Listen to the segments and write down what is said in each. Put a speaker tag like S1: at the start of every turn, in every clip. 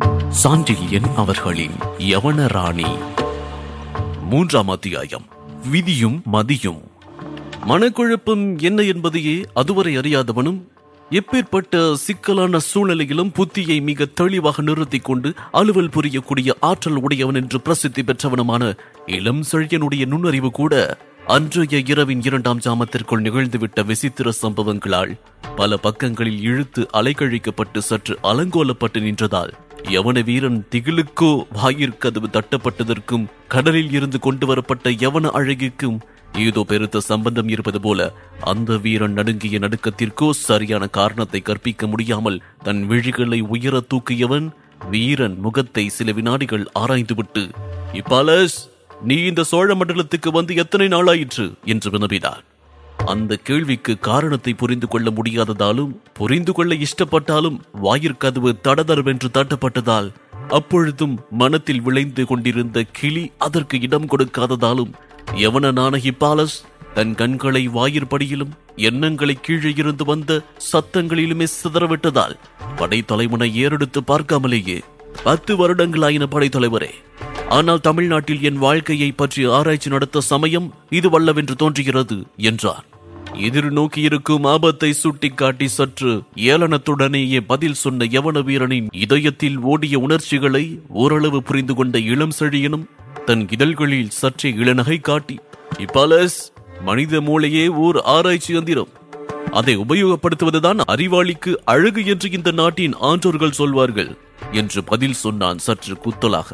S1: சாண்டில்யன் அவர்களின் யவன ராணி மூன்றாம் அத்தியாயம் விதியும் மதியும் மனக்குழப்பம் என்ன என்பதையே அதுவரை அறியாதவனும் எப்பேற்பட்ட சிக்கலான சூழ்நிலையிலும் புத்தியை மிக தெளிவாக நிறுத்திக் கொண்டு அலுவல் புரியக்கூடிய ஆற்றல் உடையவன் என்று பிரசித்தி பெற்றவனுமான இளம் செழியனுடைய நுண்ணறிவு கூட அன்றைய இரவின் இரண்டாம் ஜாமத்திற்குள் நிகழ்ந்துவிட்ட விசித்திர சம்பவங்களால் பல பக்கங்களில் இழுத்து அலைக்கழிக்கப்பட்டு சற்று அலங்கோலப்பட்டு நின்றதால் யவன வீரன் திகிலுக்கோ வாயிற்கதவு தட்டப்பட்டதற்கும் கடலில் இருந்து கொண்டு வரப்பட்ட யவன அழகிக்கும் ஏதோ பெருத்த சம்பந்தம் இருப்பது போல அந்த வீரன் நடுங்கிய நடுக்கத்திற்கோ சரியான காரணத்தை கற்பிக்க முடியாமல் தன் விழிகளை உயர தூக்கியவன் வீரன் முகத்தை சில வினாடிகள் ஆராய்ந்துவிட்டு இப்பாலஸ் நீ இந்த சோழ மண்டலத்துக்கு வந்து எத்தனை நாளாயிற்று என்று வினவினார் அந்த கேள்விக்கு காரணத்தை புரிந்து கொள்ள முடியாததாலும் புரிந்து கொள்ள இஷ்டப்பட்டாலும் வாயிற்கதவு தடதரவென்று தட்டப்பட்டதால் அப்பொழுதும் மனத்தில் விளைந்து கொண்டிருந்த கிளி அதற்கு இடம் கொடுக்காததாலும் எவனனான ஹிப்பாலஸ் தன் கண்களை வாயிற்படியிலும் எண்ணங்களை கீழே இருந்து வந்த சத்தங்களிலுமே சிதறவிட்டதால் படைத்தலைவனை ஏறெடுத்து பார்க்காமலேயே பத்து வருடங்களாயின படைத்தலைவரே ஆனால் தமிழ்நாட்டில் என் வாழ்க்கையை பற்றி ஆராய்ச்சி நடத்த சமயம் இது வல்லவென்று தோன்றுகிறது என்றார் எதிர்நோக்கி இருக்கும் ஆபத்தை சுட்டிக்காட்டி சற்று ஏளனத்துடனேயே பதில் சொன்ன யவன வீரனின் இதயத்தில் ஓடிய உணர்ச்சிகளை ஓரளவு புரிந்து கொண்ட இளம் செழியனும் தன் இதழ்களில் சற்றே இளநகை காட்டி இப்பாலஸ் மனித மூளையே ஓர் ஆராய்ச்சி எந்திரம் அதை உபயோகப்படுத்துவதுதான் அறிவாளிக்கு அழகு என்று இந்த நாட்டின் ஆன்றோர்கள் சொல்வார்கள் என்று பதில் சொன்னான் சற்று குத்தலாக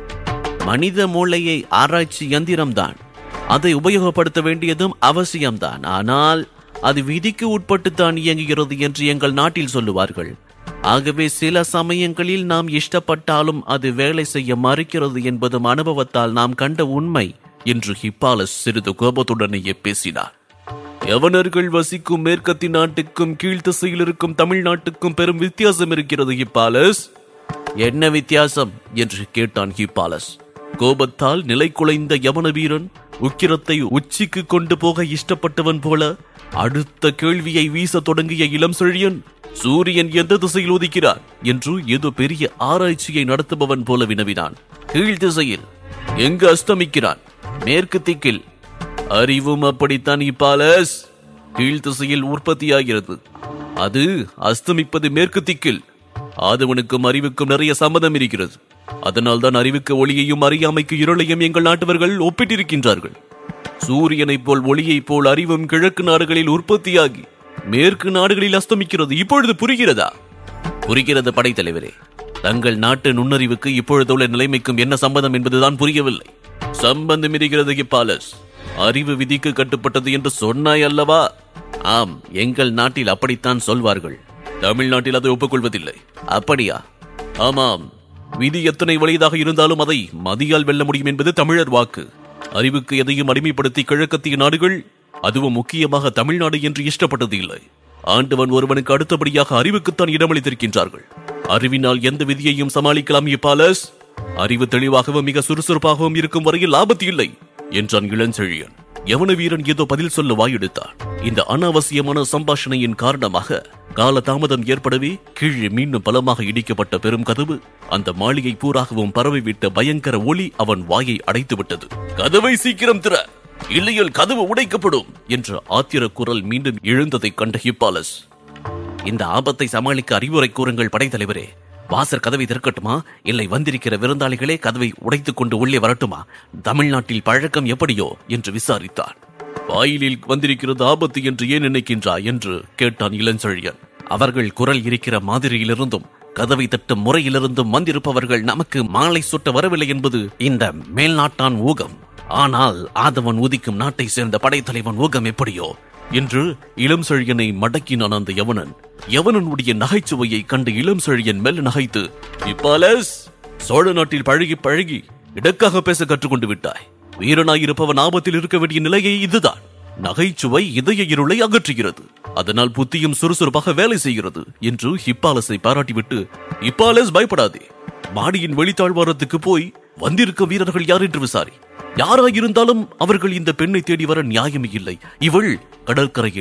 S1: மனித மூளையை ஆராய்ச்சி யந்திரம்தான் அதை உபயோகப்படுத்த வேண்டியதும் அவசியம்தான் ஆனால் அது விதிக்கு உட்பட்டுத்தான் இயங்குகிறது என்று எங்கள் நாட்டில் சொல்லுவார்கள் ஆகவே சில சமயங்களில் நாம் இஷ்டப்பட்டாலும் அது வேலை செய்ய மறுக்கிறது என்பதும் அனுபவத்தால் நாம் கண்ட உண்மை என்று ஹிப்பாலஸ் சிறிது கோபத்துடனேயே பேசினார் யவனர்கள் வசிக்கும் மேற்கத்தி நாட்டுக்கும் கீழ்த்திசையில் இருக்கும் தமிழ்நாட்டுக்கும் பெரும் வித்தியாசம் இருக்கிறது ஹிப்பாலஸ் என்ன வித்தியாசம் என்று கேட்டான் ஹிப்பாலஸ் கோபத்தால் நிலை குலைந்த யவன வீரன் உக்கிரத்தை உச்சிக்கு கொண்டு போக இஷ்டப்பட்டவன் போல அடுத்த கேள்வியை வீச தொடங்கிய இளம் செழியன் சூரியன் எந்த திசையில் உதிக்கிறார் என்று ஏதோ பெரிய ஆராய்ச்சியை நடத்துபவன் போல வினவினான் கீழ் திசையில் எங்கு அஸ்தமிக்கிறான் மேற்கு திக்கில் அறிவும் அப்படித்தான் இப்பாலஸ் கீழ் திசையில் உற்பத்தியாகிறது அது அஸ்தமிப்பது மேற்கு திக்கில் ஆதவனுக்கும் அறிவுக்கும் நிறைய சம்மதம் இருக்கிறது அதனால் தான் அறிவுக்கு ஒளியையும் அறியாமைக்கு இருளையும் எங்கள் நாட்டவர்கள் ஒப்பிட்டிருக்கின்றார்கள் சூரியனைப் போல் ஒளியைப் போல் அறிவும் கிழக்கு நாடுகளில் உற்பத்தியாகி மேற்கு நாடுகளில் அஸ்தமிக்கிறது இப்பொழுது புரிகிறதா புரிகிறது படைத்தலைவரே தங்கள் நாட்டு நுண்ணறிவுக்கு இப்பொழுதுள்ள நிலைமைக்கும் என்ன சம்பந்தம் என்பதுதான் புரியவில்லை சம்பந்தம் இருக்கிறது இப்பாலஸ் அறிவு விதிக்கு கட்டுப்பட்டது என்று சொன்னாய் அல்லவா ஆம் எங்கள் நாட்டில் அப்படித்தான் சொல்வார்கள் தமிழ்நாட்டில் அதை ஒப்புக்கொள்வதில்லை அப்படியா ஆமாம் விதி எத்தனை வலியதாக இருந்தாலும் அதை மதியால் வெல்ல முடியும் என்பது தமிழர் வாக்கு அறிவுக்கு எதையும் அடிமைப்படுத்தி கிழக்கத்திய நாடுகள் அதுவும் முக்கியமாக தமிழ்நாடு என்று இஷ்டப்பட்டது இல்லை ஆண்டவன் ஒருவனுக்கு அடுத்தபடியாக அறிவுக்குத்தான் இடமளித்திருக்கின்றார்கள் அறிவினால் எந்த விதியையும் சமாளிக்கலாம் இப்பாலஸ் அறிவு தெளிவாகவும் மிக சுறுசுறுப்பாகவும் இருக்கும் வரையில் ஆபத்து இல்லை என்றான் இளஞ்செழியன் யவன வீரன் ஏதோ பதில் சொல்ல வாயெடுத்தான் இந்த அனாவசியமான சம்பாஷணையின் காரணமாக கால தாமதம் ஏற்படவே கீழே மீண்டும் பலமாக இடிக்கப்பட்ட பெரும் கதவு அந்த மாளிகை பூராகவும் பரவிவிட்ட பயங்கர ஒளி அவன் வாயை அடைத்துவிட்டது கதவை சீக்கிரம் திற இல்லையில் கதவு உடைக்கப்படும் என்ற ஆத்திர குரல் மீண்டும் எழுந்ததைக் கண்ட ஹிப்பாலஸ் இந்த ஆபத்தை சமாளிக்க அறிவுரை கூறுங்கள் படைத்தலைவரே வாசர் கதவை திறக்கட்டுமா இல்லை வந்திருக்கிற விருந்தாளிகளே கதவை உடைத்துக் கொண்டு உள்ளே வரட்டுமா தமிழ்நாட்டில் பழக்கம் எப்படியோ என்று விசாரித்தார் வாயிலில் வந்திருக்கிறது ஆபத்து என்று ஏன் நினைக்கின்றாய் என்று கேட்டான் இளஞ்செழியன் அவர்கள் குரல் இருக்கிற மாதிரியிலிருந்தும் கதவை தட்டும் முறையிலிருந்தும் வந்திருப்பவர்கள் நமக்கு மாலை சுட்ட வரவில்லை என்பது இந்த மேல்நாட்டான் ஊகம் ஆனால் ஆதவன் உதிக்கும் நாட்டை சேர்ந்த படைத்தலைவன் ஊகம் எப்படியோ என்று இளம் செழியனை மடக்கினான் அந்த யவனன் யவனனுடைய நகைச்சுவையை கண்டு இளம் செழியன் மெல்ல நகைத்து இப்பாலஸ் சோழ நாட்டில் பழகி பழகி இடக்காக பேச கற்றுக்கொண்டு விட்டாய் வீரனாயிருப்பவன் ஆபத்தில் இருக்க வேண்டிய நிலையை இதுதான் நகைச்சுவை இதய இருளை அகற்றுகிறது அதனால் புத்தியும் சுறுசுறுப்பாக வேலை செய்கிறது என்று ஹிப்பாலஸை பாராட்டிவிட்டு ஹிப்பாலஸ் பயப்படாதே மாடியின் வெளித்தாழ்வாரத்துக்கு போய் வந்திருக்கும் வீரர்கள் யார் என்று விசாரி யாராயிருந்தாலும் அவர்கள் இந்த பெண்ணை தேடி வர நியாயமே இல்லை இவள் கடற்கரையில்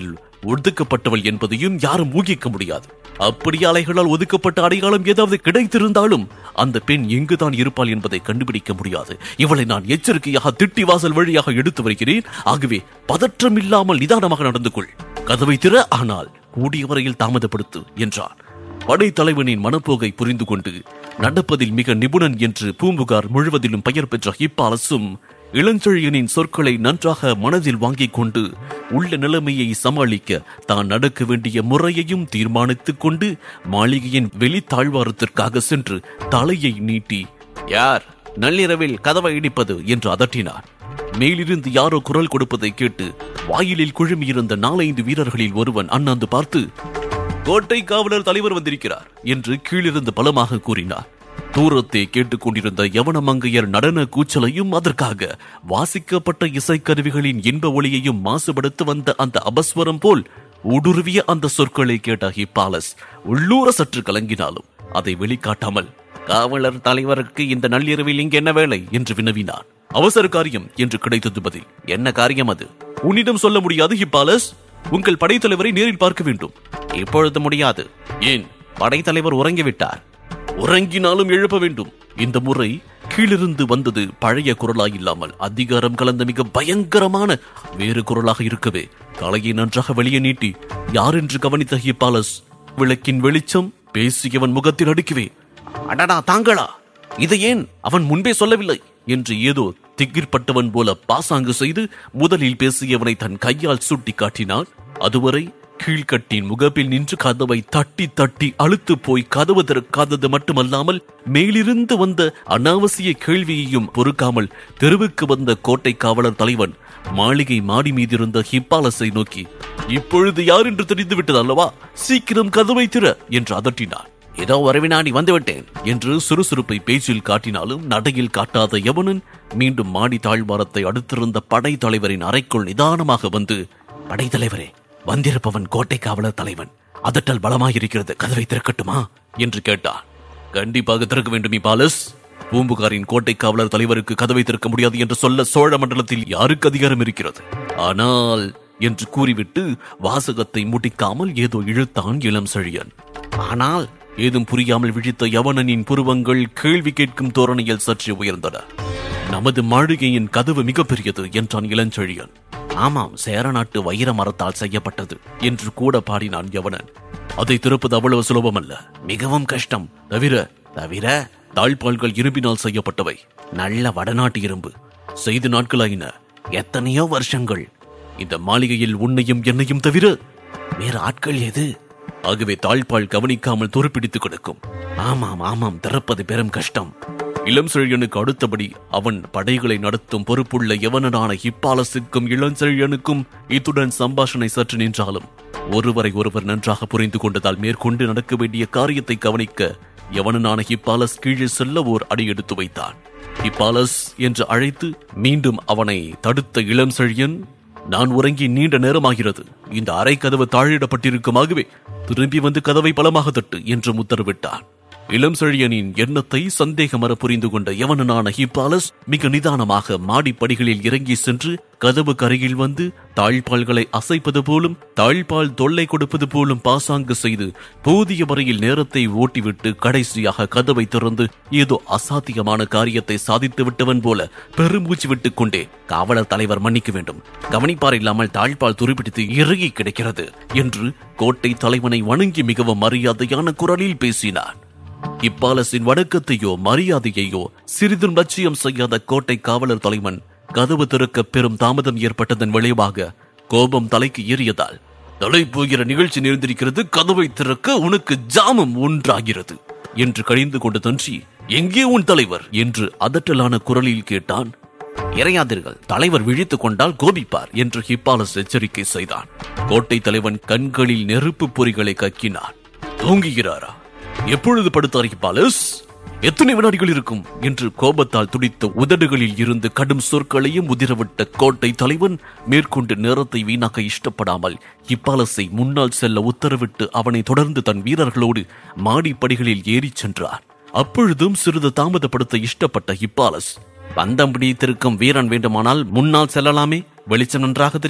S1: ஒதுக்கப்பட்டவள் என்பதையும் யாரும் ஊகிக்க முடியாது அப்படி அலைகளால் ஒதுக்கப்பட்ட அடையாளம் ஏதாவது கிடைத்திருந்தாலும் அந்த பெண் எங்குதான் இருப்பாள் என்பதை கண்டுபிடிக்க முடியாது இவளை நான் எச்சரிக்கையாக திட்டி வாசல் வழியாக எடுத்து வருகிறேன் ஆகவே பதற்றம் இல்லாமல் நிதானமாக நடந்து கொள் கதவை திற ஆனால் கூடிய வரையில் தாமதப்படுத்து என்றார் படைத்தலைவனின் மனப்போகை புரிந்து கொண்டு நடப்பதில் மிக நிபுணன் என்று பூம்புகார் முழுவதிலும் பெயர் பெற்ற ஹிப்பாலசும் இளஞ்செழியனின் சொற்களை நன்றாக மனதில் வாங்கிக் கொண்டு உள்ள நிலைமையை சமாளிக்க தான் நடக்க வேண்டிய முறையையும் தீர்மானித்துக் கொண்டு மாளிகையின் வெளித்தாழ்வாரத்திற்காக சென்று தலையை நீட்டி யார் நள்ளிரவில் கதவை இடிப்பது என்று அதட்டினார் மேலிருந்து யாரோ குரல் கொடுப்பதை கேட்டு வாயிலில் குழுமியிருந்த நாலைந்து வீரர்களில் ஒருவன் அண்ணாந்து பார்த்து கோட்டை காவலர் தலைவர் வந்திருக்கிறார் என்று கீழிருந்து பலமாக கூறினார் தூரத்தே கேட்டுக்கொண்டிருந்த யவனமங்கையர் நடன கூச்சலையும் அதற்காக வாசிக்கப்பட்ட இசைக்கருவிகளின் இன்ப ஒளியையும் மாசுபடுத்த வந்த அந்த அபஸ்வரம் போல் ஊடுருவிய அந்த சொற்களை கேட்ட ஹிப்பாலஸ் உள்ளூர சற்று கலங்கினாலும் அதை வெளிக்காட்டாமல் காவலர் தலைவருக்கு இந்த நள்ளிரவில் இங்கு என்ன வேலை என்று வினவினான் அவசர காரியம் என்று கிடைத்தது பதில் என்ன காரியம் அது உன்னிடம் சொல்ல முடியாது ஹிப்பாலஸ் உங்கள் படைத்தலைவரை நேரில் பார்க்க வேண்டும் இப்பொழுது முடியாது ஏன் படைத்தலைவர் உறங்கிவிட்டார் உறங்கினாலும் எழுப்ப வேண்டும் இந்த முறை கீழிருந்து வந்தது பழைய குரலாய் இல்லாமல் அதிகாரம் கலந்த மிக பயங்கரமான வேறு குரலாக இருக்கவே தலையை நன்றாக வெளியே நீட்டி யார் என்று கவனித்த ஹிப்பாலஸ் விளக்கின் வெளிச்சம் பேசியவன் முகத்தில் அடுக்குவே அடடா தாங்களா இது ஏன் அவன் முன்பே சொல்லவில்லை என்று ஏதோ திகிர்பட்டவன் போல பாசாங்கு செய்து முதலில் பேசியவனை தன் கையால் சுட்டி காட்டினான் அதுவரை கீழ்கட்டின் முகப்பில் நின்று கதவை தட்டி தட்டி அழுத்து போய் கதவு திறக்காதது மட்டுமல்லாமல் மேலிருந்து வந்த அனாவசிய கேள்வியையும் பொறுக்காமல் தெருவுக்கு வந்த கோட்டை காவலர் தலைவன் மாளிகை மாடி மீதிருந்த ஹிப்பாலஸை நோக்கி இப்பொழுது யார் என்று தெரிந்து விட்டது அல்லவா சீக்கிரம் கதவை திற என்று அதட்டினார் ஏதோ ஒரு வினாடி வந்துவிட்டேன் என்று சுறுசுறுப்பை பேச்சில் காட்டினாலும் நடையில் காட்டாத யவனன் மீண்டும் மாடி தாழ்வாரத்தை அடுத்திருந்த படைத்தலைவரின் அறைக்குள் நிதானமாக வந்து படைத்தலைவரே வந்திருப்பவன் கோட்டை காவலர் தலைவன் அதட்டல் பலமாயிருக்கிறது கதவை திறக்கட்டுமா என்று கேட்டான் கண்டிப்பாக திறக்க வேண்டும் பாலஸ் பூம்புகாரின் கோட்டை காவலர் தலைவருக்கு கதவை திறக்க முடியாது என்று சொல்ல சோழ மண்டலத்தில் யாருக்கு அதிகாரம் இருக்கிறது ஆனால் என்று கூறிவிட்டு வாசகத்தை முடிக்காமல் ஏதோ இழுத்தான் இளம் செழியன் ஆனால் ஏதும் புரியாமல் விழித்த யவனனின் புருவங்கள் கேள்வி கேட்கும் தோரணையில் சற்று உயர்ந்தன நமது மாளிகையின் கதவு மிகப்பெரியது என்றான் இளஞ்செழியன் ஆமாம் சேர நாட்டு வைர மரத்தால் செய்யப்பட்டது என்று கூட பாடினான் யவனன் அதை திறப்பது அவ்வளவு சுலபமல்ல மிகவும் கஷ்டம் தவிர தவிர தாழ்பால்கள் இரும்பினால் செய்யப்பட்டவை நல்ல வடநாட்டு இரும்பு செய்து நாட்களாயின எத்தனையோ வருஷங்கள் இந்த மாளிகையில் உன்னையும் என்னையும் தவிர வேறு ஆட்கள் எது ஆகவே தாழ்பால் கவனிக்காமல் துருப்பிடித்து கிடக்கும் ஆமாம் ஆமாம் திறப்பது பெரும் கஷ்டம் இளம் செழியனுக்கு அடுத்தபடி அவன் படைகளை நடத்தும் பொறுப்புள்ள யவனனான ஹிப்பாலசுக்கும் இளஞ்செழியனுக்கும் இத்துடன் சம்பாஷணை சற்று நின்றாலும் ஒருவரை ஒருவர் நன்றாக புரிந்து கொண்டதால் மேற்கொண்டு நடக்க வேண்டிய காரியத்தை கவனிக்க யவனனான ஹிப்பாலஸ் கீழே செல்ல ஓர் அடி எடுத்து வைத்தான் ஹிப்பாலஸ் என்று அழைத்து மீண்டும் அவனை தடுத்த இளம் செழியன் நான் உறங்கி நீண்ட நேரமாகிறது இந்த அறை கதவு தாழிடப்பட்டிருக்குமாகவே திரும்பி வந்து கதவை பலமாக தட்டு என்று உத்தரவிட்டான் இளம் செழியனின் எண்ணத்தை சந்தேகமர புரிந்து கொண்ட யவனனான ஹிப்பாலஸ் மிக நிதானமாக மாடிப்படிகளில் இறங்கி சென்று கதவு கரையில் வந்து தாழ்பால்களை அசைப்பது போலும் தாழ்பால் தொல்லை கொடுப்பது போலும் பாசாங்கு செய்து போதிய வரையில் நேரத்தை ஓட்டிவிட்டு கடைசியாக கதவை திறந்து ஏதோ அசாத்தியமான காரியத்தை சாதித்து விட்டவன் போல பெருமூச்சு விட்டுக் கொண்டே காவலர் தலைவர் மன்னிக்க வேண்டும் கவனிப்பார் இல்லாமல் தாழ்பால் துருப்பிடித்து இறுகி கிடக்கிறது என்று கோட்டை தலைவனை வணங்கி மிகவும் மரியாதையான குரலில் பேசினார் இப்பாலசின் வணக்கத்தையோ மரியாதையையோ சிறிதும் லட்சியம் செய்யாத கோட்டை காவலர் தலைவன் கதவு திறக்க பெரும் தாமதம் ஏற்பட்டதன் விளைவாக கோபம் தலைக்கு ஏறியதால் தலை போகிற நிகழ்ச்சி நேர்ந்திருக்கிறது கதவை திறக்க உனக்கு ஜாமம் ஒன்றாகிறது என்று கழிந்து கொண்டு தன்றி எங்கே உன் தலைவர் என்று அதட்டலான குரலில் கேட்டான் இறையாதீர்கள் தலைவர் விழித்துக் கொண்டால் கோபிப்பார் என்று ஹிப்பாலஸ் எச்சரிக்கை செய்தான் கோட்டை தலைவன் கண்களில் நெருப்பு பொறிகளை கக்கினான் தூங்குகிறாரா எப்பொழுது படுத்தார் ஹிப்பாலஸ் எத்தனை வினாடிகள் இருக்கும் என்று கோபத்தால் துடித்த உதடுகளில் இருந்து கடும் சொற்களையும் உதிரவிட்ட கோட்டை தலைவன் மேற்கொண்டு நேரத்தை வீணாக்க இஷ்டப்படாமல் ஹிப்பாலஸை முன்னால் செல்ல உத்தரவிட்டு அவனை தொடர்ந்து தன் வீரர்களோடு மாடிப்படிகளில் ஏறிச் சென்றார் அப்பொழுதும் சிறிது தாமதப்படுத்த இஷ்டப்பட்ட ஹிப்பாலஸ் பந்தம் பிடித்திருக்கும் வீரன் வேண்டுமானால் முன்னால் செல்லலாமே வெளிச்சம் நன்றாக தெரியும்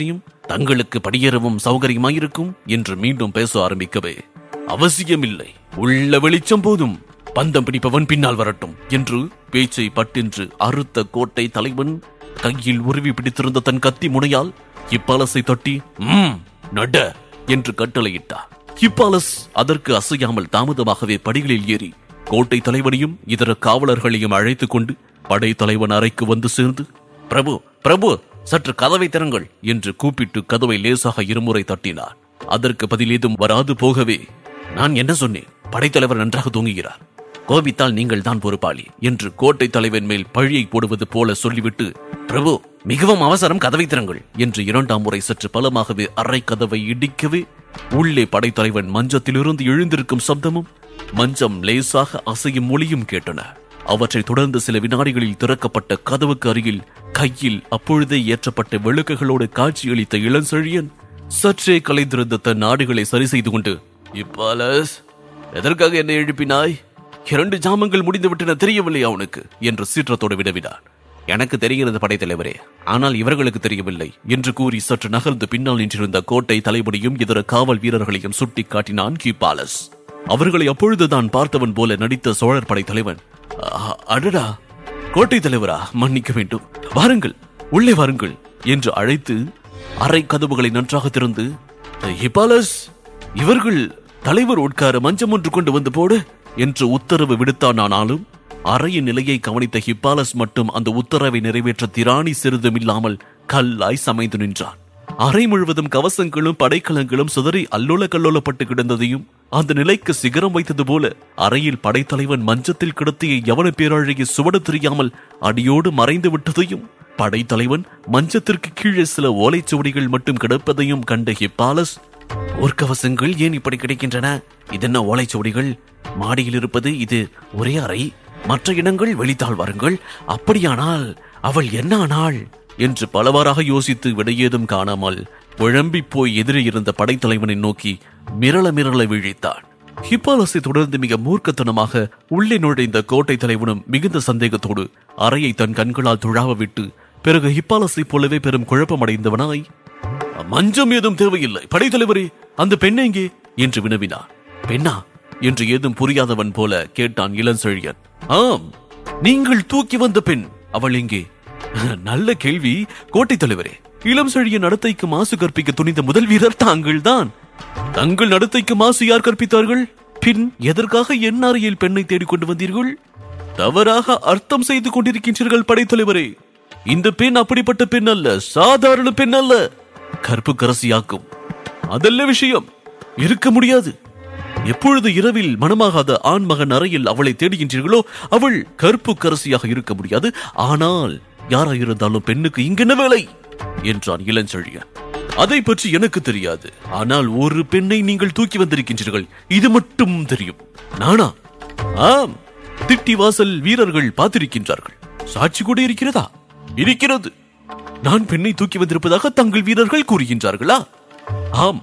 S1: தங்களுக்கு படியேறவும் சௌகரியமாயிருக்கும் என்று மீண்டும் பேச ஆரம்பிக்கவே அவசியமில்லை உள்ள வெளிச்சம் போதும் பந்தம் பிடிப்பவன் பின்னால் வரட்டும் என்று பேச்சை பட்டின்று அறுத்த கோட்டை தலைவன் கையில் உருவி பிடித்திருந்த தன் கத்தி முனையால் இப்பாலஸை தட்டி ம் நட என்று கட்டளையிட்டார் ஹிப்பாலஸ் அதற்கு அசையாமல் தாமதமாகவே படிகளில் ஏறி கோட்டை தலைவனையும் இதர காவலர்களையும் அழைத்துக் கொண்டு படை தலைவன் அறைக்கு வந்து சேர்ந்து பிரபு பிரபு சற்று கதவை திறங்கள் என்று கூப்பிட்டு கதவை லேசாக இருமுறை தட்டினார் அதற்கு பதில் ஏதும் வராது போகவே நான் என்ன சொன்னேன் படைத்தலைவர் நன்றாக தூங்குகிறார் கோபித்தால் நீங்கள் தான் பொறுப்பாளி என்று கோட்டை தலைவன் மேல் பழியை போடுவது போல சொல்லிவிட்டு பிரபு மிகவும் அவசரம் கதவை திறங்கள் என்று இரண்டாம் முறை சற்று பலமாகவே அறை கதவை இடிக்கவே உள்ளே படைத்தலைவன் மஞ்சத்திலிருந்து எழுந்திருக்கும் சப்தமும் மஞ்சம் லேசாக அசையும் ஒளியும் கேட்டன அவற்றைத் தொடர்ந்து சில வினாடிகளில் திறக்கப்பட்ட கதவுக்கு அருகில் கையில் அப்பொழுதே ஏற்றப்பட்ட விளக்குகளோடு காட்சியளித்த இளஞ்செழியன் சற்றே கலைந்திருந்த தன் நாடுகளை சரி செய்து கொண்டு இப்பாலஸ் எதற்காக என்னை எழுப்பினாய் இரண்டு ஜாமங்கள் முடிந்து விட்டன தெரியவில்லையா உனக்கு என்று சீற்றத்தோடு விடவினார் எனக்கு தெரிகிறது படைத்தலைவரே ஆனால் இவர்களுக்கு தெரியவில்லை என்று கூறி சற்று நகர்ந்து பின்னால் நின்றிருந்த கோட்டை தலைவனையும் இதர காவல் வீரர்களையும் சுட்டிக் காட்டினான் கீபாலஸ் அவர்களை அப்பொழுதுதான் பார்த்தவன் போல நடித்த சோழர் படை தலைவன் "அ- அடடா கோட்டை தலைவரா மன்னிக்க வேண்டும் வாருங்கள் உள்ளே வாருங்கள் என்று அழைத்து அறை கதவுகளை நன்றாக திறந்து ஹிபாலஸ் இவர்கள் தலைவர் உட்கார மஞ்சம் ஒன்று கொண்டு வந்து போடு என்று உத்தரவு விடுத்தான் ஆனாலும் அறையின் நிலையை கவனித்த ஹிப்பாலஸ் மட்டும் அந்த உத்தரவை நிறைவேற்ற திராணி சிறிதும் இல்லாமல் கல்லாய் சமைந்து நின்றான் அறை முழுவதும் கவசங்களும் படைக்கலங்களும் சிதறி அல்லோல கல்லோலப்பட்டு கிடந்ததையும் அந்த நிலைக்கு சிகரம் வைத்தது போல அறையில் படைத்தலைவன் மஞ்சத்தில் கிடத்திய யவன பேரழகி சுவடு தெரியாமல் அடியோடு மறைந்து விட்டதையும் படைத்தலைவன் மஞ்சத்திற்கு கீழே சில ஓலைச்சுவடிகள் மட்டும் கிடப்பதையும் கண்ட ஹிப்பாலஸ் போர்க்கவசங்கள் ஏன் இப்படி கிடைக்கின்றன இதென்ன ஓலைச்சுவடிகள் மாடியில் இருப்பது இது ஒரே அறை மற்ற இடங்கள் வெளித்தாள் வாருங்கள் அப்படியானால் அவள் என்ன ஆனாள் என்று பலவாறாக யோசித்து விடையேதும் காணாமல் குழம்பி போய் எதிரே இருந்த படைத்தலைவனை நோக்கி மிரள மிரள விழித்தான் ஹிப்பாலஸை தொடர்ந்து மிக மூர்க்கத்தனமாக உள்ளே நுழைந்த கோட்டை தலைவனும் மிகுந்த சந்தேகத்தோடு அறையை தன் கண்களால் துழாவ விட்டு பிறகு ஹிப்பாலஸைப் போலவே பெரும் குழப்பமடைந்தவனாய் மஞ்சம் ஏதும் தேவையில்லை படைத்தலைவரே அந்த பெண் எங்கே என்று வினவினார் பெண்ணா என்று ஏதும் புரியாதவன் போல கேட்டான் இளஞ்செழியன் ஆம் நீங்கள் தூக்கி வந்த பெண் அவள் எங்கே நல்ல கேள்வி கோட்டை தலைவரே இளம் செழியன் நடத்தைக்கு மாசு கற்பிக்க துணிந்த முதல் வீரர் தாங்கள் தான் தங்கள் நடத்தைக்கு மாசு யார் கற்பித்தார்கள் பின் எதற்காக என் அறையில் பெண்ணை தேடிக் கொண்டு வந்தீர்கள் தவறாக அர்த்தம் செய்து கொண்டிருக்கின்றீர்கள் படைத்தலைவரே இந்த பெண் அப்படிப்பட்ட பெண் அல்ல சாதாரண பெண் அல்ல கற்பு கரசியாக்கும் அதல்ல விஷயம் இருக்க முடியாது எப்பொழுது இரவில் மனமாகாத ஆண் மகன் அறையில் அவளை தேடுகின்றீர்களோ அவள் கற்பு கரசியாக இருக்க முடியாது ஆனால் யாராக இருந்தாலும் பெண்ணுக்கு இங்கென்ன வேலை என்றான் இளஞ்செழியன் அதை பற்றி எனக்கு தெரியாது ஆனால் ஒரு பெண்ணை நீங்கள் தூக்கி வந்திருக்கின்றீர்கள் இது மட்டும் தெரியும் நானா ஆம் திட்டி வாசல் வீரர்கள் பார்த்திருக்கின்றார்கள் சாட்சி கூட இருக்கிறதா இருக்கிறது நான் பெண்ணை தூக்கி வந்திருப்பதாக தங்கள் வீரர்கள் கூறுகின்றார்களா ஆம்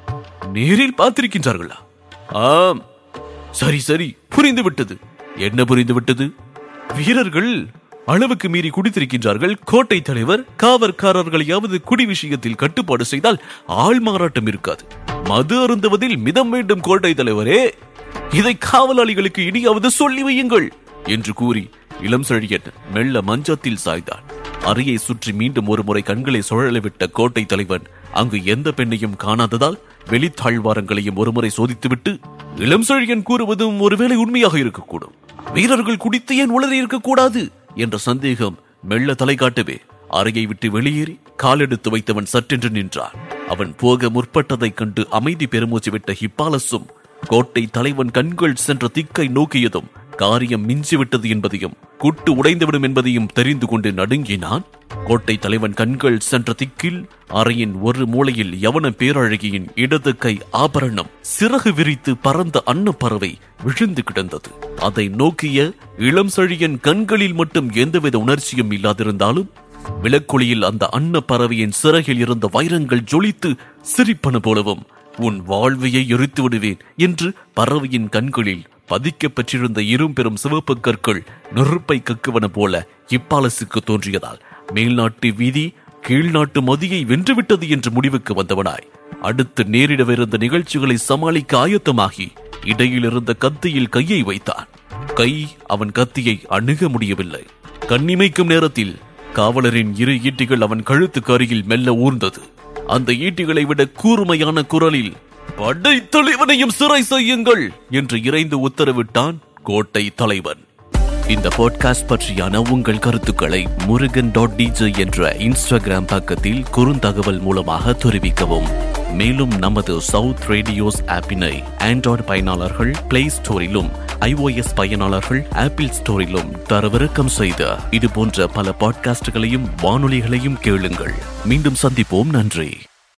S1: நேரில் பார்த்திருக்கின்றார்களா ஆம் சரி சரி புரிந்து விட்டது என்ன புரிந்து விட்டது வீரர்கள் அளவுக்கு மீறி குடித்திருக்கின்றார்கள் கோட்டை தலைவர் காவற்காரர்களையாவது குடி விஷயத்தில் கட்டுப்பாடு செய்தால் ஆள் மாறாட்டம் இருக்காது மது அருந்துவதில் மிதம் வேண்டும் கோட்டை தலைவரே இதை காவலாளிகளுக்கு இனியாவது சொல்லி வையுங்கள் என்று கூறி இளம் செழியன் மெல்ல மஞ்சத்தில் சாய்ந்தான் அறையை சுற்றி மீண்டும் ஒரு முறை கண்களை சுழல விட்ட கோட்டை தலைவன் அங்கு எந்த பெண்ணையும் காணாததால் வெளித்தாழ்வாரங்களையும் ஒருமுறை சோதித்துவிட்டு இளம் செழியன் கூறுவதும் ஒருவேளை உண்மையாக இருக்கக்கூடும் வீரர்கள் குடித்து ஏன் உளறி இருக்கக்கூடாது என்ற சந்தேகம் மெல்ல தலை காட்டவே அறையை விட்டு வெளியேறி காலெடுத்து வைத்தவன் சற்றென்று நின்றான் அவன் போக முற்பட்டதைக் கண்டு அமைதி பெருமூச்சு விட்ட ஹிப்பாலஸும் கோட்டை தலைவன் கண்கள் சென்ற திக்கை நோக்கியதும் காரியம் மிஞ்சிவிட்டது என்பதையும் குட்டு உடைந்துவிடும் என்பதையும் தெரிந்து கொண்டு நடுங்கினான் கோட்டை தலைவன் கண்கள் சென்ற திக்கில் அறையின் ஒரு மூலையில் யவன பேரழகியின் இடது கை ஆபரணம் சிறகு விரித்து பறந்த அன்னப்பறவை விழுந்து கிடந்தது அதை நோக்கிய இளம் செழியன் கண்களில் மட்டும் எந்தவித உணர்ச்சியும் இல்லாதிருந்தாலும் விளக்கொளியில் அந்த அன்னப்பறவையின் சிறகில் இருந்த வைரங்கள் ஜொலித்து சிரிப்பன போலவும் உன் வாழ்வையை எரித்து விடுவேன் என்று பறவையின் கண்களில் பதிக்கப் பெற்றிருந்த இரும்பெரும் சிவப்பு கற்கள் நெருப்பை கக்குவன போல இப்பாலசுக்கு தோன்றியதால் மேல்நாட்டு வீதி கீழ்நாட்டு மதியை வென்றுவிட்டது என்று முடிவுக்கு வந்தவனாய் அடுத்து நேரிடவிருந்த நிகழ்ச்சிகளை சமாளிக்க ஆயத்தமாகி இடையில் இருந்த கத்தியில் கையை வைத்தான் கை அவன் கத்தியை அணுக முடியவில்லை கண்ணிமைக்கும் நேரத்தில் காவலரின் இரு ஈட்டிகள் அவன் கழுத்துக்கு அருகில் மெல்ல ஊர்ந்தது அந்த ஈட்டிகளை விட கூர்மையான குரலில் படை தலைவனையும் சிறை செய்யுங்கள் என்று இறைந்து உத்தரவிட்டான் கோட்டை தலைவன் இந்த பாட்காஸ்ட் பற்றியான உங்கள் கருத்துக்களை முருகன் டாட் டிஜே என்ற இன்ஸ்டாகிராம் பக்கத்தில் குறுந்தகவல் மூலமாக தெரிவிக்கவும் மேலும் நமது சவுத் ரேடியோஸ் ஆப்பினை ஆண்ட்ராய்டு பயனாளர்கள் பிளே ஸ்டோரிலும் ஐஓஎஸ் பயனாளர்கள் ஆப்பிள் ஸ்டோரிலும் தரவிறக்கம் செய்த இது போன்ற பல பாட்காஸ்டுகளையும் வானொலிகளையும் கேளுங்கள் மீண்டும் சந்திப்போம் நன்றி